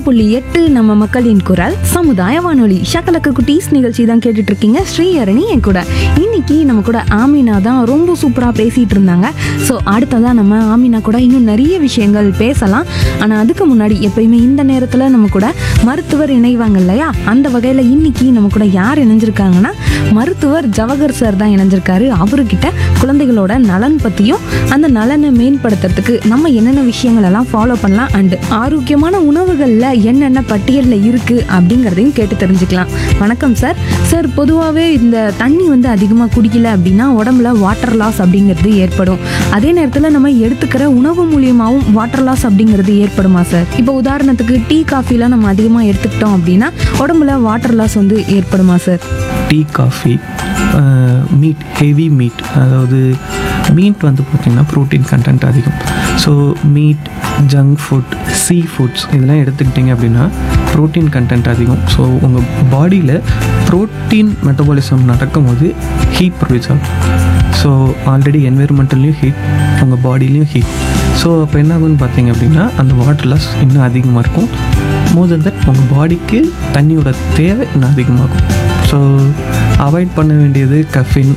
புள்ளி எட்டு நம்ம மக்களின் குரல் சமுதாய வானொலி ஷக்கலக்க குட்டீஸ் நிகழ்ச்சி தான் கேட்டுட்டு இருக்கீங்க ஸ்ரீஹரணி என் கூட இன்னைக்கு நம்ம கூட ஆமினா தான் ரொம்ப சூப்பராக பேசிட்டு இருந்தாங்க ஸோ அடுத்ததான் நம்ம ஆமினா கூட இன்னும் நிறைய விஷயங்கள் பேசலாம் ஆனால் அதுக்கு முன்னாடி எப்பயுமே இந்த நேரத்தில் நம்ம கூட மருத்துவர் இணைவாங்க இல்லையா அந்த வகையில் இன்னைக்கு நம்ம கூட யார் இணைஞ்சிருக்காங்கன்னா மருத்துவர் ஜவஹர் சார் தான் இணைஞ்சிருக்காரு அவர்கிட்ட குழந்தைகளோட நலன் பற்றியும் அந்த நலனை மேம்படுத்துறதுக்கு நம்ம என்னென்ன விஷயங்கள் எல்லாம் ஃபாலோ பண்ணலாம் அண்ட் ஆரோக்கியமான உணவுகளில் என்னென்ன பட்டியலில் இருக்குது அப்படிங்கிறதையும் கேட்டு தெரிஞ்சுக்கலாம் வணக்கம் சார் சார் பொதுவாகவே இந்த தண்ணி வந்து அதிகமாக குடிக்கல அப்படின்னா உடம்புல வாட்டர் லாஸ் அப்படிங்கிறது ஏற்படும் அதே நேரத்தில் நம்ம எடுத்துக்கிற உணவு மூலியமாகவும் வாட்டர் லாஸ் அப்படிங்கிறது ஏற்படுமா சார் இப்போ உதாரணத்துக்கு டீ காஃபிலாம் நம்ம அதிகமாக எடுத்துக்கிட்டோம் அப்படின்னா உடம்புல வாட்டர் லாஸ் வந்து ஏற்படுமா sir tea coffee meat heavy meat அதாவது மீட் வந்து பார்த்திங்கன்னா ப்ரோட்டீன் கண்டென்ட் அதிகம் so meat junk food sea foods இதெல்லாம் எடுத்துக்கிட்டிங்க அப்படின்னா ப்ரோட்டீன் கண்டென்ட் அதிகம் ஸோ உங்கள் பாடியில் ப்ரோட்டீன் மெட்டபாலிசம் நடக்கும்போது ஹீட் ப்ரொடியூஸ் ஆகும் ஸோ ஆல்ரெடி என்விரான்மெண்டல்லையும் ஹீட் உங்கள் பாடியிலையும் ஹீட் ஸோ அப்போ என்ன ஆகும்னு பார்த்தீங்க அப்படின்னா அந்த வாட்டர் லாஸ் இன்னும் அதிகமாக இருக்கும் மோர் தென் தட் உங்கள் பாடிக்கு தண்ணியோட தேவை இன்னும் அதிகமாகும் ஸோ அவாய்ட் பண்ண வேண்டியது caffeine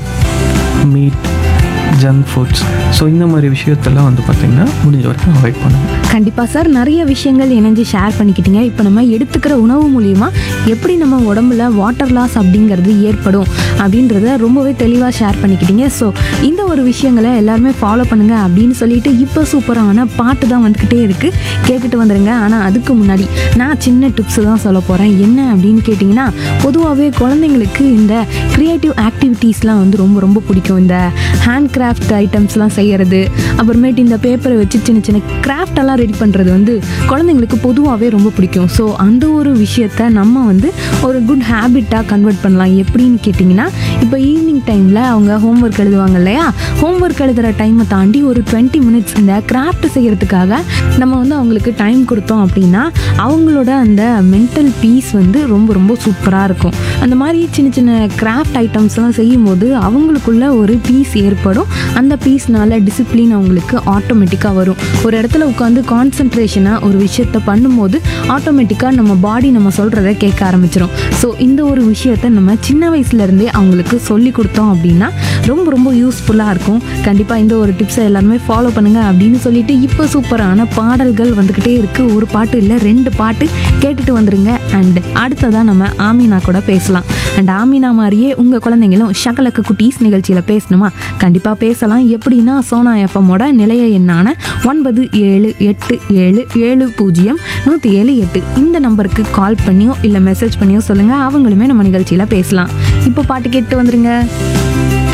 meat junk foods so இந்த மாதிரி விஷயத்தெல்லாம் வந்து பார்த்திங்கன்னா முடிஞ்ச வரைக்கும் அவாய்ட் பண்ணுங்கள் கண்டிப்பாக சார் நிறைய விஷயங்கள் இணைஞ்சு ஷேர் பண்ணிக்கிட்டீங்க இப்போ நம்ம எடுத்துக்கிற உணவு மூலியமா எப்படி நம்ம உடம்புல வாட்டர் லாஸ் அப்படிங்கிறது ஏற்படும் அப்படின்றத ரொம்பவே தெளிவாக ஷேர் பண்ணிக்கிட்டீங்க ஸோ இந்த ஒரு விஷயங்களை எல்லாருமே ஃபாலோ பண்ணுங்க அப்படின்னு சொல்லிட்டு இப்போ சூப்பரான பாட்டு தான் வந்துக்கிட்டே இருக்கு கேட்டுட்டு வந்துருங்க ஆனால் அதுக்கு முன்னாடி நான் சின்ன டிப்ஸ் தான் சொல்ல போகிறேன் என்ன அப்படின்னு கேட்டிங்கன்னா பொதுவாகவே குழந்தைங்களுக்கு இந்த க்ரியேட்டிவ் ஆக்டிவிட்டீஸ்லாம் வந்து ரொம்ப ரொம்ப பிடிக்கும் இந்த ஹேண்ட் கிராஃப்ட் ஐட்டம்ஸ்லாம் செய்கிறது அப்புறமேட்டு இந்த பேப்பரை வச்சு சின்ன சின்ன கிராஃப்ட் எல்லாம் ரெடி பண்ணுறது வந்து குழந்தைங்களுக்கு பொதுவாகவே ரொம்ப பிடிக்கும் ஸோ அந்த ஒரு விஷயத்த நம்ம வந்து ஒரு குட் ஹேபிட்டாக கன்வெர்ட் பண்ணலாம் எப்படின்னு கேட்டிங்கன்னா இப்போ ஈவினிங் டைமில் அவங்க ஹோம்ஒர்க் எழுதுவாங்க இல்லையா ஹோம்ஒர்க் எழுதுகிற டைமை தாண்டி ஒரு டுவெண்ட்டி மினிட்ஸ் இந்த கிராஃப்ட் செய்கிறதுக்காக நம்ம வந்து அவங்களுக்கு டைம் கொடுத்தோம் அப்படின்னா அவங்களோட அந்த மென்டல் பீஸ் வந்து ரொம்ப ரொம்ப சூப்பராக இருக்கும் அந்த மாதிரி சின்ன சின்ன கிராஃப்ட் ஐட்டம்ஸ்லாம் செய்யும்போது அவங்களுக்குள்ள ஒரு பீஸ் ஏற்படும் அந்த பீஸ்னால டிசிப்ளின் அவங்களுக்கு ஆட்டோமேட்டிக்காக வரும் ஒரு இடத்துல உட்காந்து கான்சன்ட்ரேஷனாக ஒரு விஷயத்த பண்ணும்போது ஆட்டோமேட்டிக்காக நம்ம பாடி நம்ம சொல்கிறத கேட்க ஆரம்பிச்சிடும் ஸோ இந்த ஒரு விஷயத்த நம்ம சின்ன வயசுலேருந்தே அவங்களுக்கு சொல்லி கொடுத்தோம் அப்படின்னா ரொம்ப ரொம்ப யூஸ்ஃபுல்லாக இருக்கும் கண்டிப்பாக இந்த ஒரு டிப்ஸை எல்லாருமே ஃபாலோ பண்ணுங்கள் அப்படின்னு சொல்லிட்டு இப்போ சூப்பரான பாடல்கள் வந்துக்கிட்டே இருக்குது ஒரு பாட்டு இல்லை ரெண்டு பாட்டு கேட்டுட்டு வந்துருங்க அண்ட் அடுத்ததாக நம்ம ஆமினா கூட பேசலாம் அண்ட் ஆமினா மாதிரியே உங்கள் குழந்தைங்களும் ஷகலக்கு குட்டீஸ் நிகழ்ச்சியில் பேசணுமா கண்டிப்பாக பேசலாம் எப்படின்னா சோனா எஃப்எம்மோட நிலைய எண்ணான ஒன்பது ஏழு எட்டு ஏழு ஏழு பூஜ்ஜியம் நூற்றி ஏழு எட்டு இந்த நம்பருக்கு கால் பண்ணியோ இல்லை மெசேஜ் பண்ணியோ சொல்லுங்கள் அவங்களுமே நம்ம நிகழ்ச்சியில் பேசலாம் இப்போ பாட்டு கேட்டு வந்துருங்க